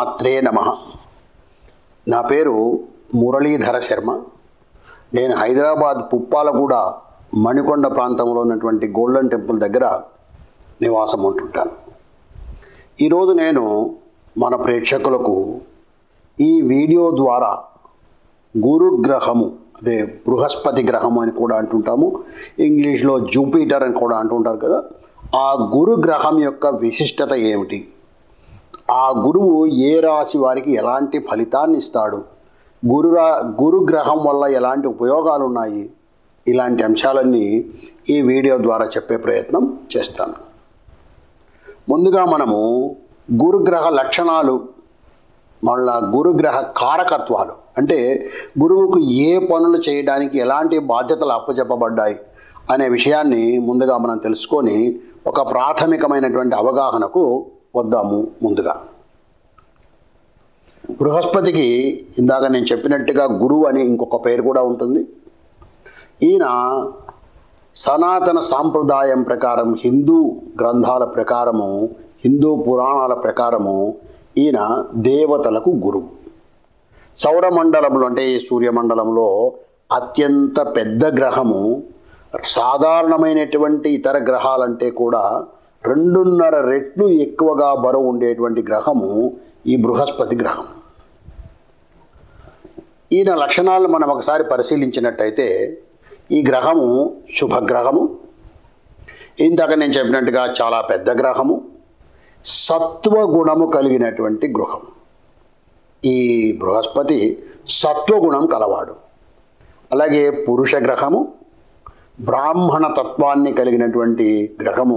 శ్రీమాత్రే నమ నా పేరు మురళీధర శర్మ నేను హైదరాబాద్ పుప్పాలగూడ మణికొండ ప్రాంతంలో ఉన్నటువంటి గోల్డెన్ టెంపుల్ దగ్గర నివాసం ఉంటుంటాను ఈరోజు నేను మన ప్రేక్షకులకు ఈ వీడియో ద్వారా గురుగ్రహము అదే బృహస్పతి గ్రహం అని కూడా అంటుంటాము ఇంగ్లీష్లో జూపిటర్ అని కూడా అంటుంటారు కదా ఆ గురుగ్రహం యొక్క విశిష్టత ఏమిటి ఆ గురువు ఏ రాశి వారికి ఎలాంటి ఫలితాన్ని ఇస్తాడు గురురా గురుగ్రహం వల్ల ఎలాంటి ఉపయోగాలు ఉన్నాయి ఇలాంటి అంశాలన్నీ ఈ వీడియో ద్వారా చెప్పే ప్రయత్నం చేస్తాను ముందుగా మనము గురుగ్రహ లక్షణాలు మళ్ళా గురుగ్రహ కారకత్వాలు అంటే గురువుకు ఏ పనులు చేయడానికి ఎలాంటి బాధ్యతలు అప్పచెప్పబడ్డాయి అనే విషయాన్ని ముందుగా మనం తెలుసుకొని ఒక ప్రాథమికమైనటువంటి అవగాహనకు వద్దాము ముందుగా బృహస్పతికి ఇందాక నేను చెప్పినట్టుగా గురువు అని ఇంకొక పేరు కూడా ఉంటుంది ఈయన సనాతన సాంప్రదాయం ప్రకారం హిందూ గ్రంథాల ప్రకారము హిందూ పురాణాల ప్రకారము ఈయన దేవతలకు గురువు సౌరమండలంలో అంటే ఈ సూర్యమండలంలో అత్యంత పెద్ద గ్రహము సాధారణమైనటువంటి ఇతర గ్రహాలంటే కూడా రెండున్నర రెట్లు ఎక్కువగా బరువు ఉండేటువంటి గ్రహము ఈ బృహస్పతి గ్రహం ఈయన లక్షణాలను మనం ఒకసారి పరిశీలించినట్టయితే ఈ గ్రహము శుభగ్రహము ఇందాక నేను చెప్పినట్టుగా చాలా పెద్ద గ్రహము సత్వగుణము కలిగినటువంటి గృహం ఈ బృహస్పతి సత్వగుణం కలవాడు అలాగే పురుష గ్రహము బ్రాహ్మణ తత్వాన్ని కలిగినటువంటి గ్రహము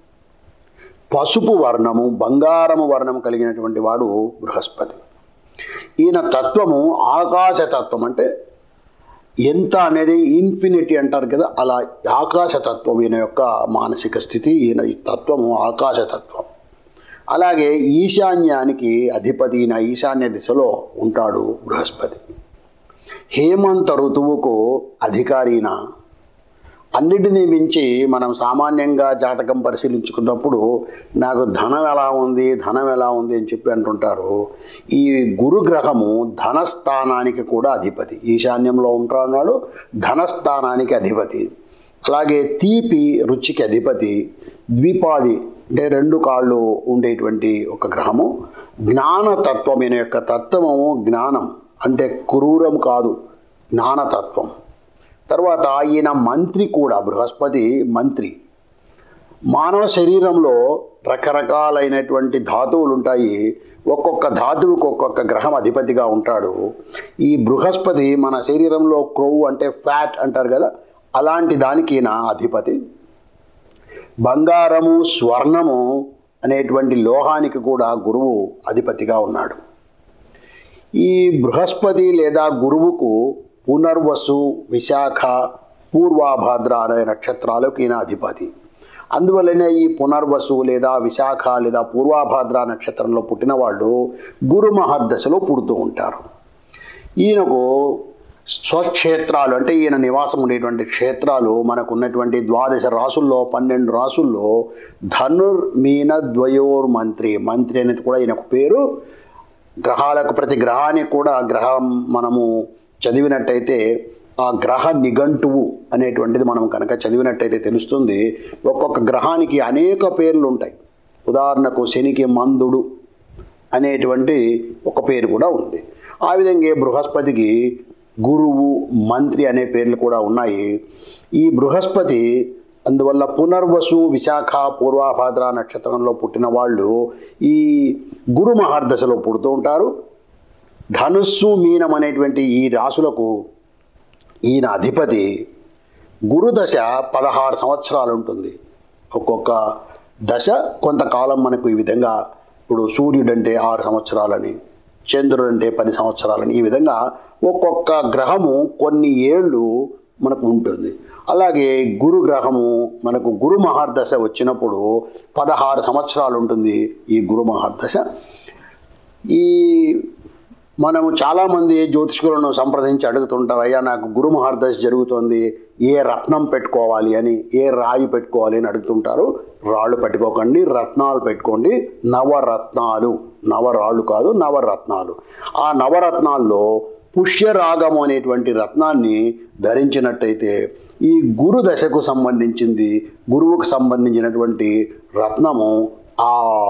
పసుపు వర్ణము బంగారము వర్ణము కలిగినటువంటి వాడు బృహస్పతి ఈయన తత్వము ఆకాశ తత్వం అంటే ఎంత అనేది ఇన్ఫినిటీ అంటారు కదా అలా ఆకాశతత్వం ఈయన యొక్క మానసిక స్థితి ఈయన ఈ తత్వము ఆకాశతత్వం అలాగే ఈశాన్యానికి అధిపతి ఈయన ఈశాన్య దిశలో ఉంటాడు బృహస్పతి హేమంత ఋతువుకు అధికారిన అన్నిటినీ మించి మనం సామాన్యంగా జాతకం పరిశీలించుకున్నప్పుడు నాకు ధనం ఎలా ఉంది ధనం ఎలా ఉంది అని చెప్పి అంటుంటారు ఈ గురుగ్రహము ధనస్థానానికి కూడా అధిపతి ఈశాన్యంలో ఉంటున్నాడు ధనస్థానానికి అధిపతి అలాగే తీపి రుచికి అధిపతి ద్విపాది అంటే రెండు కాళ్ళు ఉండేటువంటి ఒక గ్రహము జ్ఞానతత్వం ఈయన యొక్క తత్వము జ్ఞానం అంటే క్రూరం కాదు జ్ఞానతత్వం తర్వాత ఈయన మంత్రి కూడా బృహస్పతి మంత్రి మానవ శరీరంలో రకరకాలైనటువంటి ధాతువులు ఉంటాయి ఒక్కొక్క ధాతువుకి ఒక్కొక్క గ్రహం అధిపతిగా ఉంటాడు ఈ బృహస్పతి మన శరీరంలో క్రొవ్వు అంటే ఫ్యాట్ అంటారు కదా అలాంటి దానికి ఈయన అధిపతి బంగారము స్వర్ణము అనేటువంటి లోహానికి కూడా గురువు అధిపతిగా ఉన్నాడు ఈ బృహస్పతి లేదా గురువుకు పునర్వసు విశాఖ పూర్వాభాద్ర అనే నక్షత్రాలకు ఈయన అధిపతి అందువల్లనే ఈ పునర్వసు లేదా విశాఖ లేదా పూర్వాభాద్ర నక్షత్రంలో పుట్టిన వాళ్ళు గురు మహర్దశలో పుడుతూ ఉంటారు ఈయనకు స్వక్షేత్రాలు అంటే ఈయన నివాసం ఉండేటువంటి క్షేత్రాలు మనకు ఉన్నటువంటి ద్వాదశ రాసుల్లో పన్నెండు రాసుల్లో ధనుర్ మీన ద్వయోర్ మంత్రి మంత్రి అనేది కూడా ఈయనకు పేరు గ్రహాలకు ప్రతి గ్రహానికి కూడా గ్రహం మనము చదివినట్టయితే ఆ గ్రహ నిఘంటువు అనేటువంటిది మనం కనుక చదివినట్టయితే తెలుస్తుంది ఒక్కొక్క గ్రహానికి అనేక పేర్లు ఉంటాయి ఉదాహరణకు శనికి మందుడు అనేటువంటి ఒక పేరు కూడా ఉంది ఆ విధంగా బృహస్పతికి గురువు మంత్రి అనే పేర్లు కూడా ఉన్నాయి ఈ బృహస్పతి అందువల్ల పునర్వసు విశాఖ పూర్వాభాద్ర నక్షత్రంలో పుట్టిన వాళ్ళు ఈ గురు మహర్దశలో పుడుతూ ఉంటారు ధనుస్సు మీనం అనేటువంటి ఈ రాసులకు ఈయన అధిపతి గురుదశ పదహారు సంవత్సరాలు ఉంటుంది ఒక్కొక్క దశ కొంతకాలం మనకు ఈ విధంగా ఇప్పుడు సూర్యుడు అంటే ఆరు సంవత్సరాలని చంద్రుడు అంటే పది సంవత్సరాలని ఈ విధంగా ఒక్కొక్క గ్రహము కొన్ని ఏళ్ళు మనకు ఉంటుంది అలాగే గురు గ్రహము మనకు గురు మహర్దశ వచ్చినప్పుడు పదహారు సంవత్సరాలు ఉంటుంది ఈ గురు మహర్దశ ఈ మనము చాలామంది జ్యోతిష్కులను సంప్రదించి అడుగుతుంటారు అయ్యా నాకు గురు మహర్దశ జరుగుతోంది ఏ రత్నం పెట్టుకోవాలి అని ఏ రాయి పెట్టుకోవాలి అని అడుగుతుంటారు రాళ్ళు పెట్టుకోకండి రత్నాలు పెట్టుకోండి నవరత్నాలు నవరాళ్ళు కాదు నవరత్నాలు ఆ నవరత్నాల్లో పుష్యరాగం అనేటువంటి రత్నాన్ని ధరించినట్టయితే ఈ గురు దశకు సంబంధించింది గురువుకు సంబంధించినటువంటి రత్నము ఆ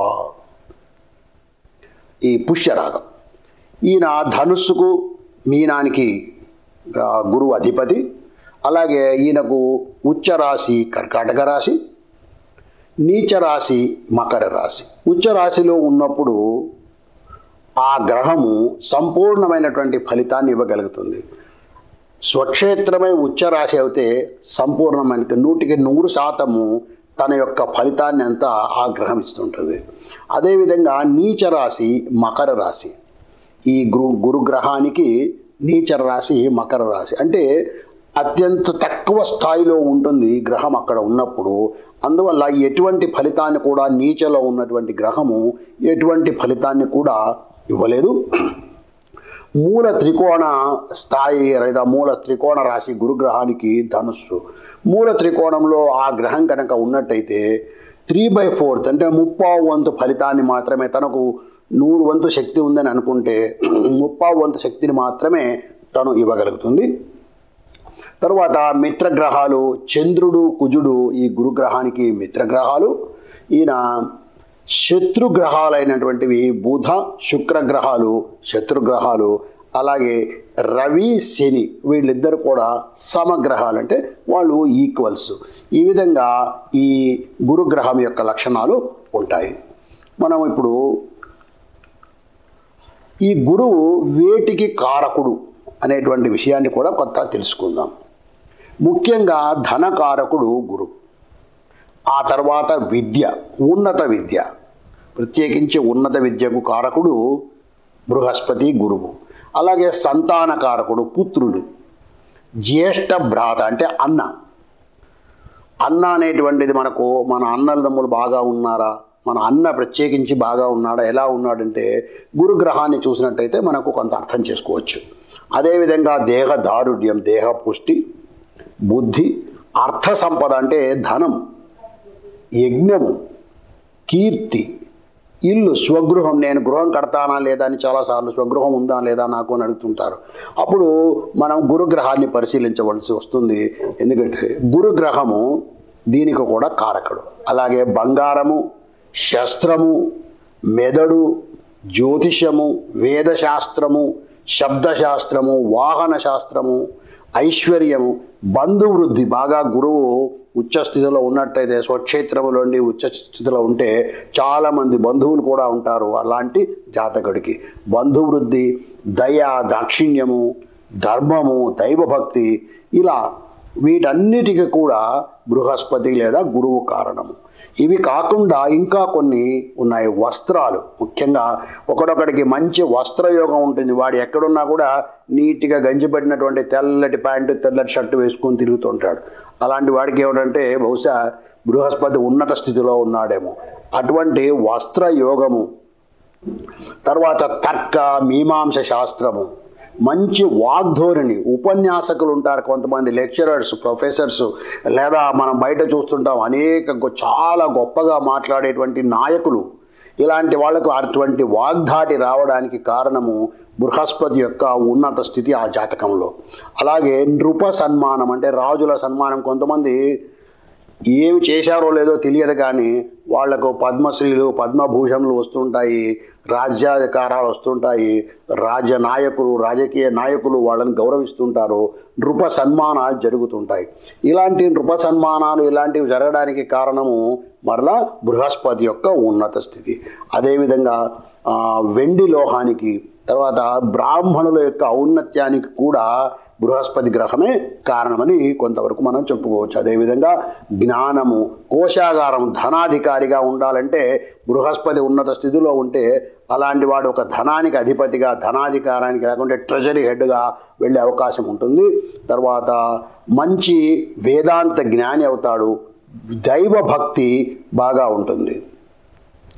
ఈ పుష్యరాగం ఈయన ధనుస్సుకు మీనానికి ఆ, గురువు అధిపతి అలాగే ఈయనకు ఉచ్చ రాశి కర్కాటక రాశి నీచ రాశి మకర రాశి ఉచ్చ రాశిలో ఉన్నప్పుడు ఆ గ్రహము సంపూర్ణమైనటువంటి ఫలితాన్ని ఇవ్వగలుగుతుంది స్వక్షేత్రమై ఉచ్చ రాశి అయితే సంపూర్ణమైన నూటికి నూరు శాతము తన యొక్క ఫలితాన్ని అంతా ఆ గ్రహం ఇస్తుంటుంది అదేవిధంగా నీచ రాశి మకర రాశి ఈ గురు గురుగ్రహానికి నీచ రాశి మకర రాశి అంటే అత్యంత తక్కువ స్థాయిలో ఉంటుంది గ్రహం అక్కడ ఉన్నప్పుడు అందువల్ల ఎటువంటి ఫలితాన్ని కూడా నీచలో ఉన్నటువంటి గ్రహము ఎటువంటి ఫలితాన్ని కూడా ఇవ్వలేదు మూల త్రికోణ స్థాయి లేదా మూల త్రికోణ రాశి గురుగ్రహానికి ధనుస్సు మూల త్రికోణంలో ఆ గ్రహం కనుక ఉన్నట్టయితే త్రీ బై ఫోర్త్ అంటే ముప్పావు వంతు ఫలితాన్ని మాత్రమే తనకు నూరు వంతు శక్తి ఉందని అనుకుంటే ముప్పావు వంతు శక్తిని మాత్రమే తను ఇవ్వగలుగుతుంది తర్వాత మిత్రగ్రహాలు చంద్రుడు కుజుడు ఈ గురుగ్రహానికి మిత్రగ్రహాలు ఈయన శత్రుగ్రహాలైనటువంటివి బుధ శుక్రగ్రహాలు శత్రుగ్రహాలు అలాగే రవి శని వీళ్ళిద్దరు కూడా సమగ్రహాలు అంటే వాళ్ళు ఈక్వల్స్ ఈ విధంగా ఈ గురుగ్రహం యొక్క లక్షణాలు ఉంటాయి మనం ఇప్పుడు ఈ గురువు వేటికి కారకుడు అనేటువంటి విషయాన్ని కూడా కొత్త తెలుసుకుందాం ముఖ్యంగా ధనకారకుడు గురువు ఆ తర్వాత విద్య ఉన్నత విద్య ప్రత్యేకించి ఉన్నత విద్యకు కారకుడు బృహస్పతి గురువు అలాగే సంతాన కారకుడు పుత్రుడు జ్యేష్ఠ భ్రాత అంటే అన్న అన్న అనేటువంటిది మనకు మన అన్నదమ్ములు బాగా ఉన్నారా మన అన్న ప్రత్యేకించి బాగా ఉన్నాడా ఎలా ఉన్నాడంటే గురుగ్రహాన్ని చూసినట్టయితే మనకు కొంత అర్థం చేసుకోవచ్చు అదేవిధంగా దేహ దారుఢ్యం దేహ పుష్టి బుద్ధి అర్థ సంపద అంటే ధనం యజ్ఞము కీర్తి ఇల్లు స్వగృహం నేను గృహం కడతానా లేదా అని చాలాసార్లు స్వగృహం ఉందా లేదా నాకు అని అడుగుతుంటారు అప్పుడు మనం గురుగ్రహాన్ని పరిశీలించవలసి వస్తుంది ఎందుకంటే గురుగ్రహము దీనికి కూడా కారకుడు అలాగే బంగారము శస్త్రము మెదడు జ్యోతిషము వేదశాస్త్రము శబ్దశాస్త్రము వాహన శాస్త్రము ఐశ్వర్యము బంధువృద్ధి బాగా గురువు ఉచ్చ స్థితిలో ఉన్నట్టయితే స్వక్షేత్రములోండి ఉచ్చ స్థితిలో ఉంటే చాలామంది బంధువులు కూడా ఉంటారు అలాంటి జాతకుడికి బంధువృద్ధి దయ దాక్షిణ్యము ధర్మము దైవభక్తి ఇలా వీటన్నిటికీ కూడా బృహస్పతి లేదా గురువు కారణము ఇవి కాకుండా ఇంకా కొన్ని ఉన్నాయి వస్త్రాలు ముఖ్యంగా ఒకడొకడికి మంచి వస్త్రయోగం ఉంటుంది వాడు ఎక్కడున్నా కూడా నీట్గా గంజి పెట్టినటువంటి తెల్లటి ప్యాంటు తెల్లటి షర్టు వేసుకొని తిరుగుతుంటాడు అలాంటి వాడికి ఏమిటంటే బహుశా బృహస్పతి ఉన్నత స్థితిలో ఉన్నాడేమో అటువంటి వస్త్రయోగము తర్వాత తర్క మీమాంస శాస్త్రము మంచి వాగ్ధోరణి ఉపన్యాసకులు ఉంటారు కొంతమంది లెక్చరర్స్ ప్రొఫెసర్స్ లేదా మనం బయట చూస్తుంటాం అనేక గొ- చాలా గొప్పగా మాట్లాడేటువంటి నాయకులు ఇలాంటి వాళ్ళకు అటువంటి వాగ్ధాటి రావడానికి కారణము బృహస్పతి యొక్క ఉన్నత స్థితి ఆ జాతకంలో అలాగే నృప సన్మానం అంటే రాజుల సన్మానం కొంతమంది ఏమి చేశారో లేదో తెలియదు కానీ వాళ్లకు పద్మశ్రీలు పద్మభూషణలు వస్తుంటాయి రాజ్యాధికారాలు వస్తుంటాయి రాజ్య నాయకులు రాజకీయ నాయకులు వాళ్ళని గౌరవిస్తుంటారు నృప సన్మానాలు జరుగుతుంటాయి ఇలాంటి నృప సన్మానాలు ఇలాంటివి జరగడానికి కారణము మరలా బృహస్పతి యొక్క ఉన్నత స్థితి అదేవిధంగా ఆ, వెండి లోహానికి తర్వాత బ్రాహ్మణుల యొక్క ఔన్నత్యానికి కూడా బృహస్పతి గ్రహమే కారణమని కొంతవరకు మనం చెప్పుకోవచ్చు అదేవిధంగా జ్ఞానము కోశాగారం ధనాధికారిగా ఉండాలంటే బృహస్పతి ఉన్నత స్థితిలో ఉంటే అలాంటి వాడు ఒక ధనానికి అధిపతిగా ధనాధికారానికి లేకుంటే ట్రెజరీ హెడ్గా వెళ్ళే అవకాశం ఉంటుంది తర్వాత మంచి వేదాంత జ్ఞాని అవుతాడు దైవ భక్తి బాగా ఉంటుంది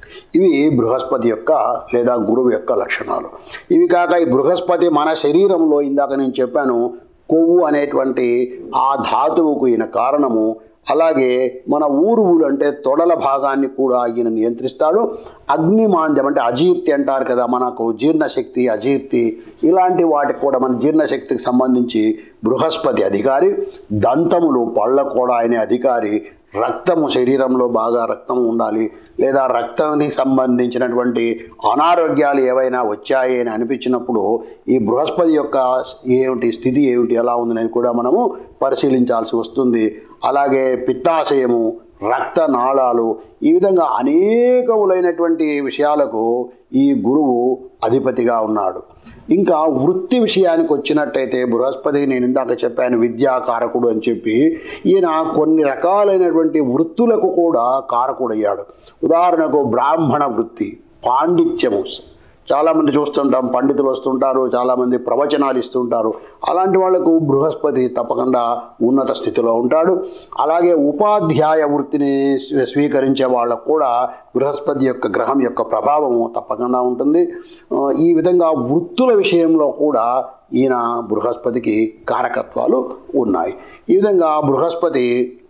ఇవి బృహస్పతి యొక్క లేదా గురువు యొక్క లక్షణాలు ఇవి కాక ఈ బృహస్పతి మన శరీరంలో ఇందాక నేను చెప్పాను కొవ్వు అనేటువంటి ఆ ధాతువుకు ఈయన కారణము అలాగే మన ఊరువులు అంటే తొడల భాగాన్ని కూడా ఈయన నియంత్రిస్తాడు అగ్నిమాంద్యం అంటే అజీర్తి అంటారు కదా మనకు జీర్ణశక్తి అజీర్తి ఇలాంటి వాటికి కూడా మన జీర్ణశక్తికి సంబంధించి బృహస్పతి అధికారి దంతములు పళ్ళ కూడా ఆయన అధికారి రక్తము శరీరంలో బాగా రక్తం ఉండాలి లేదా రక్తానికి సంబంధించినటువంటి అనారోగ్యాలు ఏవైనా వచ్చాయి అని అనిపించినప్పుడు ఈ బృహస్పతి యొక్క ఏమిటి స్థితి ఏమిటి ఎలా ఉందనేది కూడా మనము పరిశీలించాల్సి వస్తుంది అలాగే పిత్తాశయము రక్త నాళాలు ఈ విధంగా అనేకములైనటువంటి విషయాలకు ఈ గురువు అధిపతిగా ఉన్నాడు ఇంకా వృత్తి విషయానికి వచ్చినట్టయితే బృహస్పతి నేను ఇందాక చెప్పాను విద్యాకారకుడు అని చెప్పి ఈయన కొన్ని రకాలైనటువంటి వృత్తులకు కూడా కారకుడయ్యాడు ఉదాహరణకు బ్రాహ్మణ వృత్తి పాండిత్యము చాలామంది చూస్తుంటాం పండితులు వస్తుంటారు చాలామంది ప్రవచనాలు ఇస్తుంటారు అలాంటి వాళ్లకు బృహస్పతి తప్పకుండా ఉన్నత స్థితిలో ఉంటాడు అలాగే ఉపాధ్యాయ వృత్తిని స్వీ- స్వీకరించే వాళ్ళకు కూడా బృహస్పతి యొక్క గ్రహం యొక్క ప్రభావము తప్పకుండా ఉంటుంది ఆ, ఈ విధంగా వృత్తుల విషయంలో కూడా ఈయన బృహస్పతికి కారకత్వాలు ఉన్నాయి ఈ విధంగా బృహస్పతి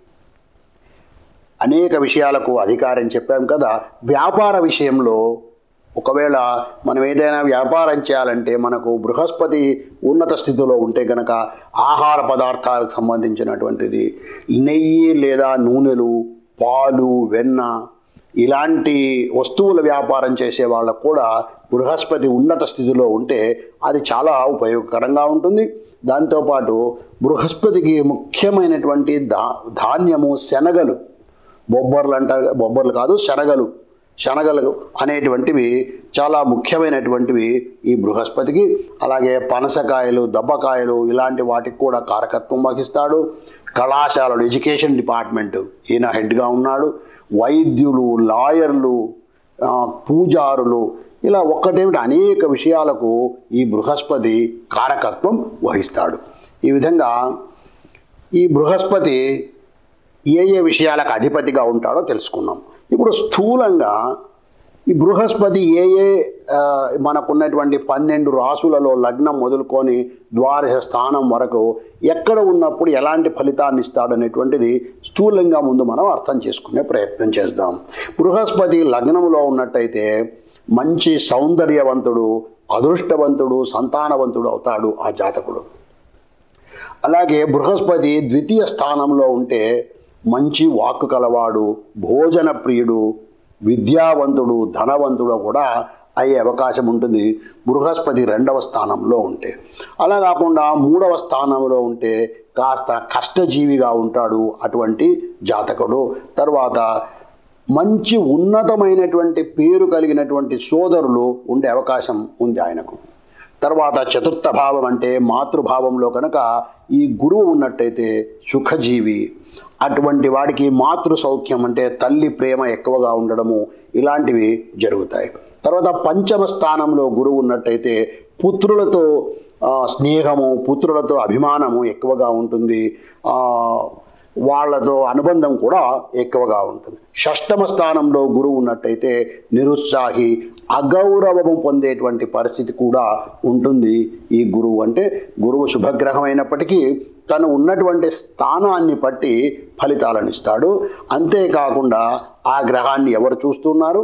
అనేక విషయాలకు అధికారం చెప్పాం కదా వ్యాపార విషయంలో ఒకవేళ మనం ఏదైనా వ్యాపారం చేయాలంటే మనకు బృహస్పతి ఉన్నత స్థితిలో ఉంటే కనుక ఆహార పదార్థాలకు సంబంధించినటువంటిది నెయ్యి లేదా నూనెలు పాలు వెన్న ఇలాంటి వస్తువుల వ్యాపారం చేసే వాళ్ళకు కూడా బృహస్పతి ఉన్నత స్థితిలో ఉంటే అది చాలా ఉపయోగకరంగా ఉంటుంది దాంతోపాటు బృహస్పతికి ముఖ్యమైనటువంటి దా ధాన్యము శనగలు బొబ్బర్లు అంటారు బొబ్బర్లు కాదు శనగలు శనగలు అనేటువంటివి చాలా ముఖ్యమైనటువంటివి ఈ బృహస్పతికి అలాగే పనసకాయలు దబ్బకాయలు ఇలాంటి వాటికి కూడా కారకత్వం వహిస్తాడు కళాశాలలు ఎడ్యుకేషన్ డిపార్ట్మెంట్ ఈయన హెడ్గా ఉన్నాడు వైద్యులు లాయర్లు ఆ, పూజారులు ఇలా ఒక్కటేమిటి అనేక విషయాలకు ఈ బృహస్పతి కారకత్వం వహిస్తాడు ఈ విధంగా ఈ బృహస్పతి ఏ ఏ విషయాలకు అధిపతిగా ఉంటాడో తెలుసుకున్నాం ఇప్పుడు స్థూలంగా ఈ బృహస్పతి ఏ ఏ ఆ, మనకున్నటువంటి పన్నెండు రాసులలో లగ్నం మొదలుకొని ద్వాదశ స్థానం వరకు ఎక్కడ ఉన్నప్పుడు ఎలాంటి ఫలితాన్ని ఇస్తాడనేటువంటిది స్థూలంగా ముందు మనం అర్థం చేసుకునే ప్రయత్నం చేద్దాం బృహస్పతి లగ్నంలో ఉన్నట్టయితే మంచి సౌందర్యవంతుడు అదృష్టవంతుడు సంతానవంతుడు అవుతాడు ఆ జాతకుడు అలాగే బృహస్పతి ద్వితీయ స్థానంలో ఉంటే మంచి వాక్కు కలవాడు భోజన ప్రియుడు విద్యావంతుడు ధనవంతుడు కూడా అయ్యే అవకాశం ఉంటుంది బృహస్పతి రెండవ స్థానంలో ఉంటే అలా కాకుండా మూడవ స్థానంలో ఉంటే కాస్త కష్టజీవిగా ఉంటాడు అటువంటి జాతకుడు తర్వాత మంచి ఉన్నతమైనటువంటి పేరు కలిగినటువంటి సోదరులు ఉండే అవకాశం ఉంది ఆయనకు తర్వాత చతుర్థ భావం అంటే మాతృభావంలో కనుక ఈ గురువు ఉన్నట్టయితే సుఖజీవి అటువంటి వాడికి మాతృ సౌఖ్యం అంటే తల్లి ప్రేమ ఎక్కువగా ఉండడము ఇలాంటివి జరుగుతాయి తర్వాత పంచమ స్థానంలో గురువు ఉన్నట్టయితే పుత్రులతో ఆ, స్నేహము పుత్రులతో అభిమానము ఎక్కువగా ఉంటుంది ఆ, వాళ్ళతో అనుబంధం కూడా ఎక్కువగా ఉంటుంది షష్టమ స్థానంలో గురువు ఉన్నట్టయితే నిరుత్సాహి అగౌరవము పొందేటువంటి పరిస్థితి కూడా ఉంటుంది ఈ గురువు అంటే గురువు శుభగ్రహం అయినప్పటికీ తను ఉన్నటువంటి స్థానాన్ని బట్టి ఫలితాలను ఇస్తాడు అంతేకాకుండా ఆ గ్రహాన్ని ఎవరు చూస్తున్నారు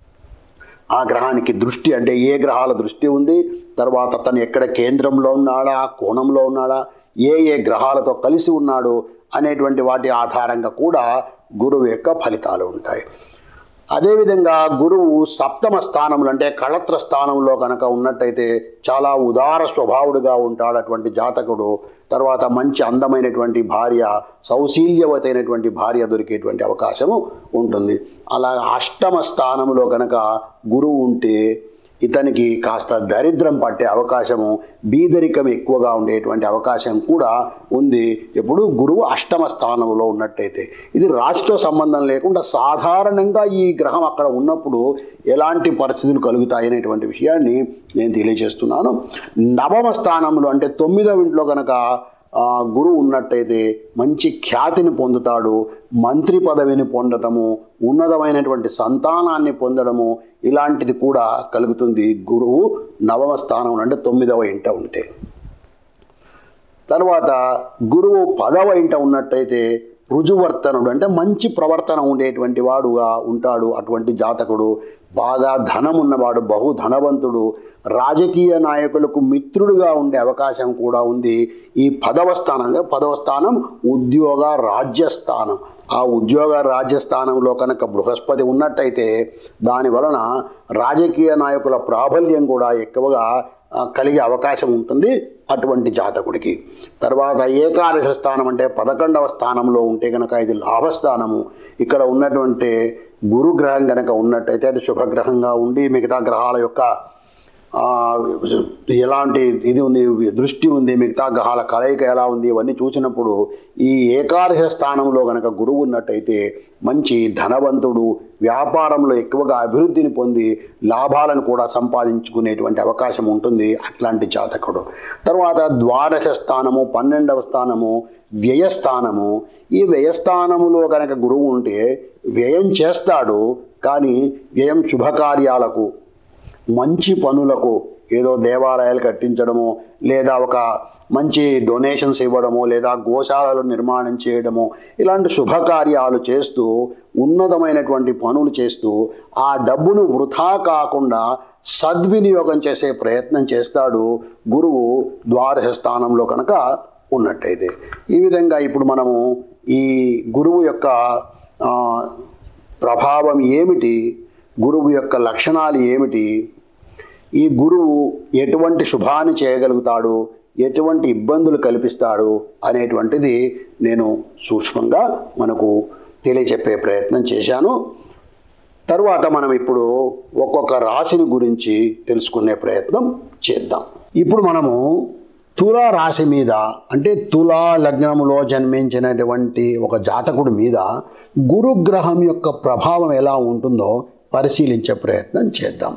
ఆ గ్రహానికి దృష్టి అంటే ఏ గ్రహాల దృష్టి ఉంది తర్వాత తను ఎక్కడ కేంద్రంలో ఉన్నాడా కోణంలో ఉన్నాడా ఏ ఏ గ్రహాలతో కలిసి ఉన్నాడు అనేటువంటి వాటి ఆధారంగా కూడా గురువు యొక్క ఫలితాలు ఉంటాయి అదేవిధంగా గురువు సప్తమ స్థానంలో అంటే కళత్ర స్థానంలో కనుక ఉన్నట్టయితే చాలా ఉదార స్వభావుడుగా ఉంటాడు అటువంటి జాతకుడు తర్వాత మంచి అందమైనటువంటి భార్య సౌశీల్యవతైనటువంటి భార్య దొరికేటువంటి అవకాశము ఉంటుంది అలా అష్టమ స్థానంలో కనుక గురువు ఉంటే ఇతనికి కాస్త దరిద్రం పట్టే అవకాశము బీదరికం ఎక్కువగా ఉండేటువంటి అవకాశం కూడా ఉంది ఎప్పుడు గురువు అష్టమ స్థానంలో ఉన్నట్టయితే ఇది రాశితో సంబంధం లేకుండా సాధారణంగా ఈ గ్రహం అక్కడ ఉన్నప్పుడు ఎలాంటి పరిస్థితులు కలుగుతాయి అనేటువంటి విషయాన్ని నేను తెలియజేస్తున్నాను నవమ స్థానంలో అంటే తొమ్మిదవ ఇంట్లో కనుక ఆ, గురువు ఉన్నట్టయితే మంచి ఖ్యాతిని పొందుతాడు మంత్రి పదవిని పొందటము ఉన్నతమైనటువంటి సంతానాన్ని పొందడము ఇలాంటిది కూడా కలుగుతుంది గురువు నవమ స్థానం అంటే తొమ్మిదవ ఇంట ఉంటే తర్వాత గురువు పదవ ఇంట ఉన్నట్టయితే రుజువర్తనుడు అంటే మంచి ప్రవర్తన ఉండేటువంటి వాడుగా ఉంటాడు అటువంటి జాతకుడు బాగా ధనం ఉన్నవాడు బహు ధనవంతుడు రాజకీయ నాయకులకు మిత్రుడుగా ఉండే అవకాశం కూడా ఉంది ఈ పదవ స్థానంగా పదవ స్థానం ఉద్యోగ రాజ్యస్థానం ఆ ఉద్యోగ రాజ్యస్థానంలో కనుక బృహస్పతి ఉన్నట్టయితే దాని వలన రాజకీయ నాయకుల ప్రాబల్యం కూడా ఎక్కువగా ఆ, కలిగే అవకాశం ఉంటుంది అటువంటి జాతకుడికి తర్వాత ఏకాదశ స్థానం అంటే పదకొండవ స్థానంలో ఉంటే కనుక ఇది లాభస్థానము ఇక్కడ ఉన్నటువంటి గురుగ్రహం కనుక ఉన్నట్టయితే అది శుభగ్రహంగా ఉండి మిగతా గ్రహాల యొక్క ఆ, ఎలాంటి ఇది ఉంది దృష్టి ఉంది మిగతా గ్రహాల కలయిక ఎలా ఉంది ఇవన్నీ చూసినప్పుడు ఈ ఏకాదశ స్థానంలో కనుక గురువు ఉన్నట్టయితే మంచి ధనవంతుడు వ్యాపారంలో ఎక్కువగా అభివృద్ధిని పొంది లాభాలను కూడా సంపాదించుకునేటువంటి అవకాశం ఉంటుంది అట్లాంటి జాతకుడు తర్వాత ద్వాదశ స్థానము పన్నెండవ స్థానము వ్యయస్థానము ఈ వ్యయస్థానములో కనుక గురువు ఉంటే వ్యయం చేస్తాడు కానీ వ్యయం శుభకార్యాలకు మంచి పనులకు ఏదో దేవాలయాలు కట్టించడము లేదా ఒక మంచి డొనేషన్స్ ఇవ్వడము లేదా గోశాలలు నిర్మాణం చేయడము ఇలాంటి శుభకార్యాలు చేస్తూ ఉన్నతమైనటువంటి పనులు చేస్తూ ఆ డబ్బును వృథా కాకుండా సద్వినియోగం చేసే ప్రయత్నం చేస్తాడు గురువు ద్వాదశ స్థానంలో కనుక ఉన్నట్టయితే ఈ విధంగా ఇప్పుడు మనము ఈ గురువు యొక్క ఆ, ప్రభావం ఏమిటి గురువు యొక్క లక్షణాలు ఏమిటి ఈ గురువు ఎటువంటి శుభాన్ని చేయగలుగుతాడు ఎటువంటి ఇబ్బందులు కల్పిస్తాడు అనేటువంటిది నేను సూక్ష్మంగా మనకు తెలియచెప్పే ప్రయత్నం చేశాను తరువాత మనం ఇప్పుడు ఒక్కొక్క రాశిని గురించి తెలుసుకునే ప్రయత్నం చేద్దాం ఇప్పుడు మనము తులా రాశి మీద అంటే తులా లగ్నములో జన్మించినటువంటి ఒక జాతకుడి మీద గురుగ్రహం యొక్క ప్రభావం ఎలా ఉంటుందో పరిశీలించే ప్రయత్నం చేద్దాం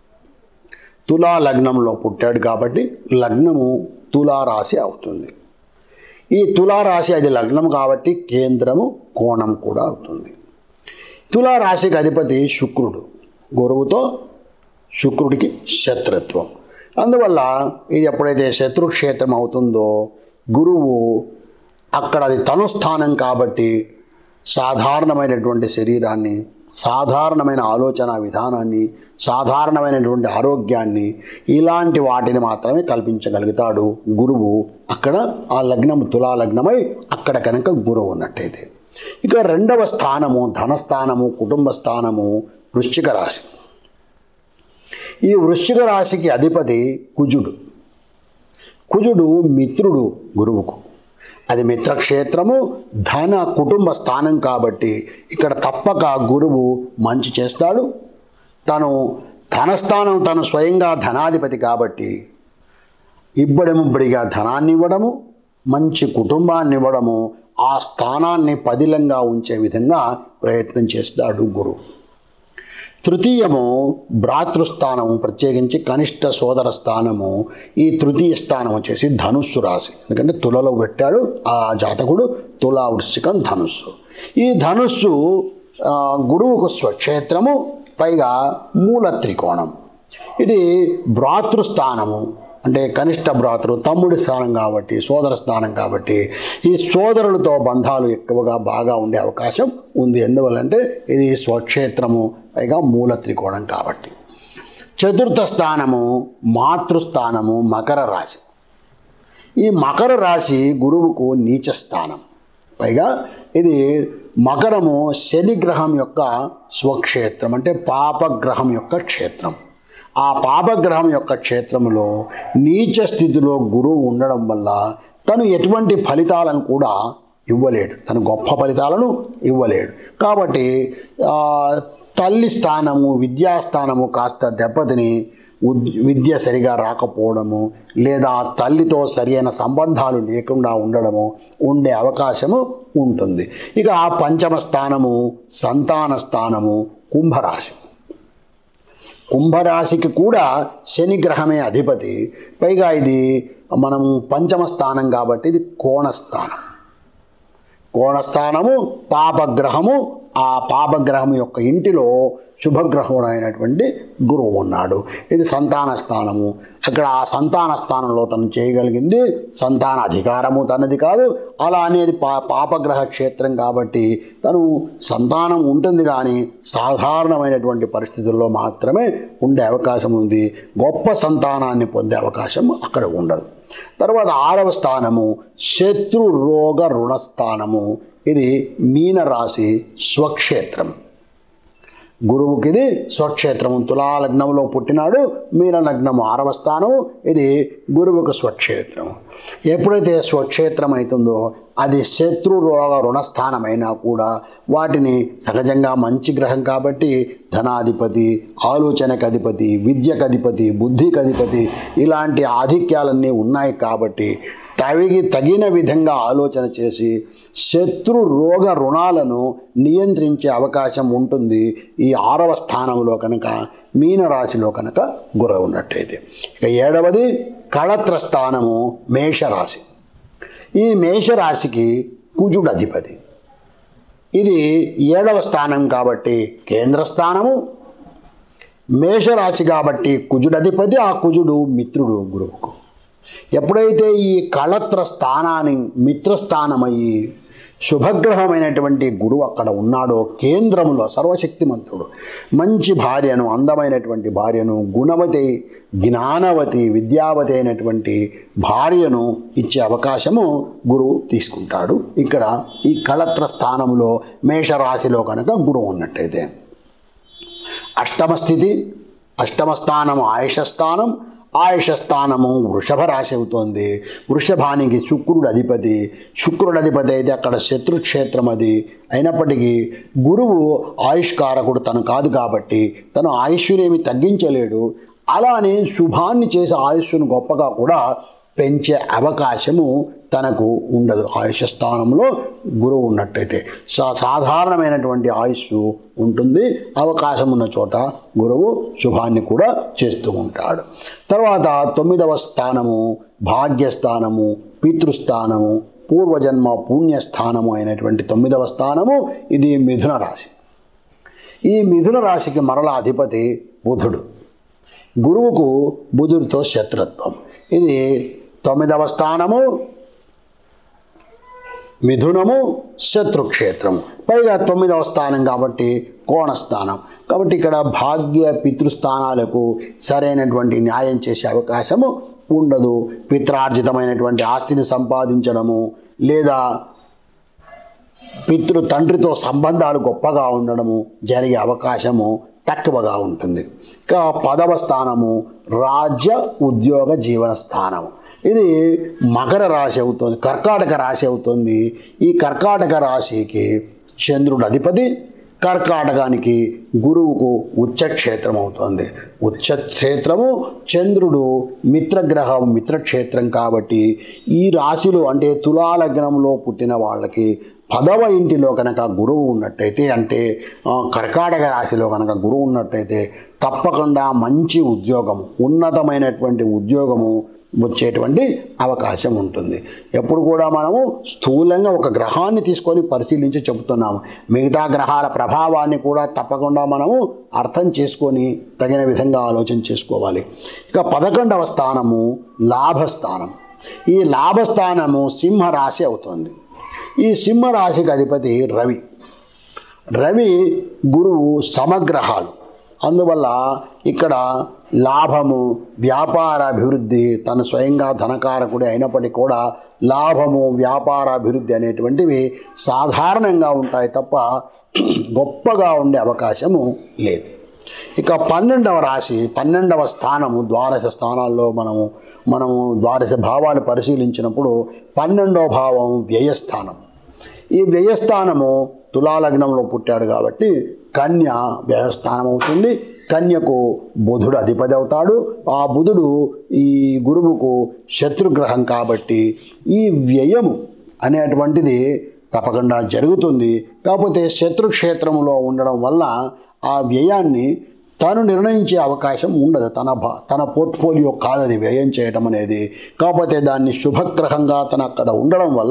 తులా లగ్నంలో పుట్టాడు కాబట్టి లగ్నము తులా రాశి అవుతుంది ఈ తులా రాశి అది లగ్నం కాబట్టి కేంద్రము కోణం కూడా అవుతుంది తులా రాశికి అధిపతి శుక్రుడు గురువుతో శుక్రుడికి శత్రుత్వం అందువల్ల ఇది ఎప్పుడైతే శత్రుక్షేత్రం అవుతుందో గురువు అక్కడ అది తను స్థానం కాబట్టి సాధారణమైనటువంటి శరీరాన్ని సాధారణమైన ఆలోచన విధానాన్ని సాధారణమైనటువంటి ఆరోగ్యాన్ని ఇలాంటి వాటిని మాత్రమే కల్పించగలుగుతాడు గురువు అక్కడ ఆ లగ్నం తులా లగ్నమై అక్కడ కనుక గురువు ఉన్నట్టయితే ఇక రెండవ స్థానము ధనస్థానము కుటుంబ స్థానము వృశ్చిక రాశి ఈ వృశ్చిక రాశికి అధిపతి కుజుడు కుజుడు మిత్రుడు గురువుకు అది మిత్రక్షేత్రము ధన కుటుంబ స్థానం కాబట్టి ఇక్కడ తప్పక గురువు మంచి చేస్తాడు తను ధనస్థానం తను స్వయంగా ధనాధిపతి కాబట్టి ఇబ్బడిముబ్బడిగా ధనాన్ని ఇవ్వడము మంచి కుటుంబాన్ని ఇవ్వడము ఆ స్థానాన్ని పదిలంగా ఉంచే విధంగా ప్రయత్నం చేస్తాడు గురువు తృతీయము భ్రాతృస్థానము ప్రత్యేకించి కనిష్ట సోదర స్థానము ఈ తృతీయ స్థానం వచ్చేసి ధనుస్సు రాశి ఎందుకంటే తులలో పెట్టాడు ఆ జాతకుడు తులా వృశ్చికం ధనుస్సు ఈ ధనుస్సు ఆ, గురువుకు స్వక్షేత్రము పైగా మూల త్రికోణం ఇది భ్రాతృస్థానము అంటే కనిష్ట భ్రాతృ తమ్ముడి స్థానం కాబట్టి సోదర స్థానం కాబట్టి ఈ సోదరులతో బంధాలు ఎక్కువగా బాగా ఉండే అవకాశం ఉంది ఎందువల్లంటే ఇది స్వక్షేత్రము పైగా మూల త్రికోణం కాబట్టి చతుర్థ స్థానము మాతృస్థానము మకర రాశి ఈ మకర రాశి గురువుకు నీచ స్థానం పైగా ఇది మకరము శని గ్రహం యొక్క స్వక్షేత్రం అంటే పాపగ్రహం యొక్క క్షేత్రం ఆ పాపగ్రహం యొక్క క్షేత్రంలో నీచ స్థితిలో గురువు ఉండడం వల్ల తను ఎటువంటి ఫలితాలను కూడా ఇవ్వలేడు తను గొప్ప ఫలితాలను ఇవ్వలేడు కాబట్టి ఆ, తల్లి స్థానము విద్యాస్థానము కాస్త దెబ్బతిని ఉద్- విద్య సరిగా రాకపోవడము లేదా తల్లితో సరియైన సంబంధాలు లేకుండా ఉండడము ఉండే అవకాశము ఉంటుంది ఇక ఆ పంచమ స్థానము సంతాన స్థానము కుంభరాశి కుంభరాశికి కూడా శని గ్రహమే అధిపతి పైగా ఇది మనం పంచమ స్థానం కాబట్టి ఇది కోణస్థానం కోణస్థానము పాపగ్రహము ఆ పాపగ్రహం యొక్క ఇంటిలో శుభగ్రహం అయినటువంటి గురువు ఉన్నాడు ఇది సంతాన స్థానము అక్కడ ఆ సంతాన స్థానంలో తను చేయగలిగింది సంతాన అధికారము తనది కాదు అలా అనేది పా పాపగ్రహ క్షేత్రం కాబట్టి తను సంతానం ఉంటుంది కానీ సాధారణమైనటువంటి పరిస్థితుల్లో మాత్రమే ఉండే అవకాశం ఉంది గొప్ప సంతానాన్ని పొందే అవకాశం అక్కడ ఉండదు తర్వాత ఆరవ స్థానము శత్రు రోగ రుణస్థానము ఇది మీనరాశి స్వక్షేత్రం గురువుకి ఇది స్వక్షేత్రం తులా లగ్నంలో పుట్టినాడు మీన లగ్నము ఆరవ స్థానం ఇది గురువుకు స్వక్షేత్రం ఎప్పుడైతే స్వక్షేత్రం అవుతుందో అది శత్రు రోగ రుణస్థానమైనా కూడా వాటిని సహజంగా మంచి గ్రహం కాబట్టి ధనాధిపతి ఆలోచనకు అధిపతి విద్యకు అధిపతి బుద్ధికి అధిపతి ఇలాంటి ఆధిక్యాలన్నీ ఉన్నాయి కాబట్టి తగిగి తగిన విధంగా ఆలోచన చేసి శత్రు రోగ రుణాలను నియంత్రించే అవకాశం ఉంటుంది ఈ ఆరవ స్థానంలో కనుక మీనరాశిలో కనుక గురవ ఉన్నట్టయితే ఇక ఏడవది కళత్ర స్థానము మేషరాశి ఈ మేషరాశికి కుజుడు అధిపతి ఇది ఏడవ స్థానం కాబట్టి కేంద్ర స్థానము మేషరాశి కాబట్టి కుజుడు అధిపతి ఆ కుజుడు మిత్రుడు గురువుకు ఎప్పుడైతే ఈ కళత్ర స్థానాన్ని మిత్రస్థానమయ్యి శుభగ్రహమైనటువంటి గురువు అక్కడ ఉన్నాడో కేంద్రములో సర్వశక్తిమంతుడు మంచి భార్యను అందమైనటువంటి భార్యను గుణవతి జ్ఞానవతి విద్యావతి అయినటువంటి భార్యను ఇచ్చే అవకాశము గురువు తీసుకుంటాడు ఇక్కడ ఈ కళత్ర స్థానంలో మేషరాశిలో కనుక గురువు ఉన్నట్టయితే అష్టమ స్థితి అష్టమ స్థానము ఆయుష స్థానం ఆయుష స్థానము వృషభ రాశి అవుతోంది వృషభానికి శుక్రుడు అధిపతి శుక్రుడు అధిపతి అయితే అక్కడ శత్రుక్షేత్రం అది అయినప్పటికీ గురువు ఆయుష్కారకుడు తను కాదు కాబట్టి తను ఆయుష్యునేమి తగ్గించలేడు అలానే శుభాన్ని చేసే ఆయుష్ను గొప్పగా కూడా పెంచే అవకాశము తనకు ఉండదు ఆయుష స్థానంలో గురువు ఉన్నట్టయితే సా సాధారణమైనటువంటి ఆయుష్ ఉంటుంది అవకాశం ఉన్న చోట గురువు శుభాన్ని కూడా చేస్తూ ఉంటాడు తర్వాత తొమ్మిదవ స్థానము భాగ్యస్థానము పితృస్థానము పూర్వజన్మ పుణ్యస్థానము అయినటువంటి తొమ్మిదవ స్థానము ఇది మిథున రాశి ఈ మిథున రాశికి మరల అధిపతి బుధుడు గురువుకు బుధుడితో శత్రుత్వం ఇది తొమ్మిదవ స్థానము మిథునము శత్రుక్షేత్రము పైగా తొమ్మిదవ స్థానం కాబట్టి కోణస్థానం కాబట్టి ఇక్కడ భాగ్య పితృస్థానాలకు సరైనటువంటి న్యాయం చేసే అవకాశము ఉండదు పిత్రార్జితమైనటువంటి ఆస్తిని సంపాదించడము లేదా పితృ తండ్రితో సంబంధాలు గొప్పగా ఉండడము జరిగే అవకాశము తక్కువగా ఉంటుంది ఇక పదవ స్థానము రాజ్య ఉద్యోగ జీవన స్థానము ఇది మకర రాశి అవుతుంది కర్కాటక రాశి అవుతుంది ఈ కర్కాటక రాశికి చంద్రుడు అధిపతి కర్కాటకానికి గురువుకు ఉచ్చక్షేత్రం అవుతుంది ఉచ్చక్షేత్రము చంద్రుడు మిత్రగ్రహం మిత్రక్షేత్రం కాబట్టి ఈ రాశిలో అంటే తులాలగ్నంలో పుట్టిన వాళ్ళకి పదవ ఇంటిలో కనుక గురువు ఉన్నట్టయితే అంటే ఆ, కర్కాటక రాశిలో కనుక గురువు ఉన్నట్టయితే తప్పకుండా మంచి ఉద్యోగం ఉన్నతమైనటువంటి ఉద్యోగము వచ్చేటువంటి అవకాశం ఉంటుంది ఎప్పుడు కూడా మనము స్థూలంగా ఒక గ్రహాన్ని తీసుకొని పరిశీలించి చెబుతున్నాము మిగతా గ్రహాల ప్రభావాన్ని కూడా తప్పకుండా మనము అర్థం చేసుకొని తగిన విధంగా ఆలోచన చేసుకోవాలి ఇక పదకొండవ స్థానము లాభస్థానం ఈ లాభస్థానము సింహరాశి అవుతుంది ఈ సింహరాశికి అధిపతి రవి రవి గురువు సమగ్రహాలు అందువల్ల ఇక్కడ లాభము వ్యాపార అభివృద్ధి తను స్వయంగా ధనకారకుడే అయినప్పటికీ కూడా లాభము వ్యాపార అభివృద్ధి అనేటువంటివి సాధారణంగా ఉంటాయి తప్ప గొప్పగా ఉండే అవకాశము లేదు ఇక పన్నెండవ రాశి పన్నెండవ స్థానము ద్వాదశ స్థానాల్లో మనము మనము ద్వాదశ భావాలు పరిశీలించినప్పుడు పన్నెండవ భావం వ్యయస్థానం ఈ వ్యయస్థానము తులాలగ్నంలో పుట్టాడు కాబట్టి కన్య వ్యయస్థానం అవుతుంది కన్యకు బుధుడు అధిపతి అవుతాడు ఆ బుధుడు ఈ గురువుకు శత్రుగ్రహం కాబట్టి ఈ వ్యయము అనేటువంటిది తప్పకుండా జరుగుతుంది కాకపోతే శత్రుక్షేత్రంలో ఉండడం వల్ల ఆ వ్యయాన్ని తాను నిర్ణయించే అవకాశం ఉండదు తన భా తన పోర్ట్ఫోలియో కాదది వ్యయం చేయడం అనేది కాకపోతే దాన్ని శుభగ్రహంగా తను అక్కడ ఉండడం వల్ల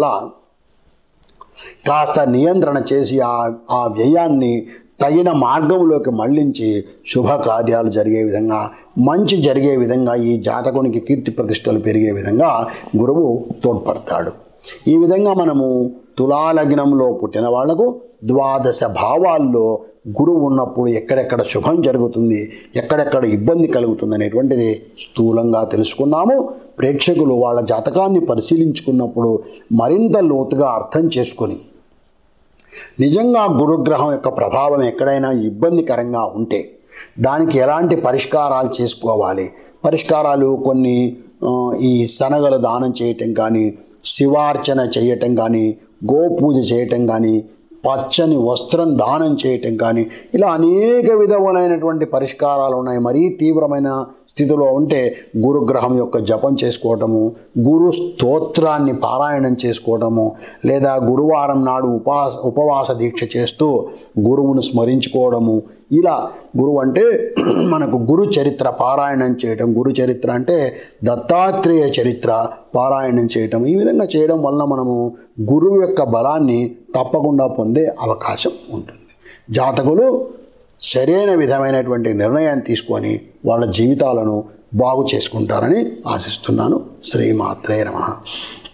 కాస్త నియంత్రణ చేసి ఆ ఆ వ్యయాన్ని తగిన మార్గంలోకి మళ్ళించి శుభకార్యాలు జరిగే విధంగా మంచి జరిగే విధంగా ఈ జాతకునికి కీర్తి ప్రతిష్టలు పెరిగే విధంగా గురువు తోడ్పడతాడు ఈ విధంగా మనము తులాలగ్నంలో పుట్టిన వాళ్లకు ద్వాదశ భావాల్లో గురువు ఉన్నప్పుడు ఎక్కడెక్కడ శుభం జరుగుతుంది ఎక్కడెక్కడ ఇబ్బంది కలుగుతుంది అనేటువంటిది స్థూలంగా తెలుసుకున్నాము ప్రేక్షకులు వాళ్ళ జాతకాన్ని పరిశీలించుకున్నప్పుడు మరింత లోతుగా అర్థం చేసుకొని నిజంగా గురుగ్రహం యొక్క ప్రభావం ఎక్కడైనా ఇబ్బందికరంగా ఉంటే దానికి ఎలాంటి పరిష్కారాలు చేసుకోవాలి పరిష్కారాలు కొన్ని ఆ, ఈ శనగలు దానం చేయటం కానీ శివార్చన చేయటం కానీ గోపూజ చేయటం కానీ పచ్చని వస్త్రం దానం చేయటం కానీ ఇలా అనేక విధములైనటువంటి పరిష్కారాలు ఉన్నాయి మరీ తీవ్రమైన స్థితిలో ఉంటే గురుగ్రహం యొక్క జపం చేసుకోవటము గురు స్తోత్రాన్ని పారాయణం చేసుకోవటము లేదా గురువారం నాడు ఉపవాస ఉపవాస దీక్ష చేస్తూ గురువును స్మరించుకోవడము ఇలా గురువు అంటే మనకు గురు చరిత్ర పారాయణం చేయటం గురు చరిత్ర అంటే దత్తాత్రేయ చరిత్ర పారాయణం చేయటం ఈ విధంగా చేయడం వలన మనము గురువు యొక్క బలాన్ని తప్పకుండా పొందే అవకాశం ఉంటుంది జాతకులు సరైన విధమైనటువంటి నిర్ణయాన్ని తీసుకొని వాళ్ళ జీవితాలను బాగు చేసుకుంటారని ఆశిస్తున్నాను శ్రీమాత్రే నమ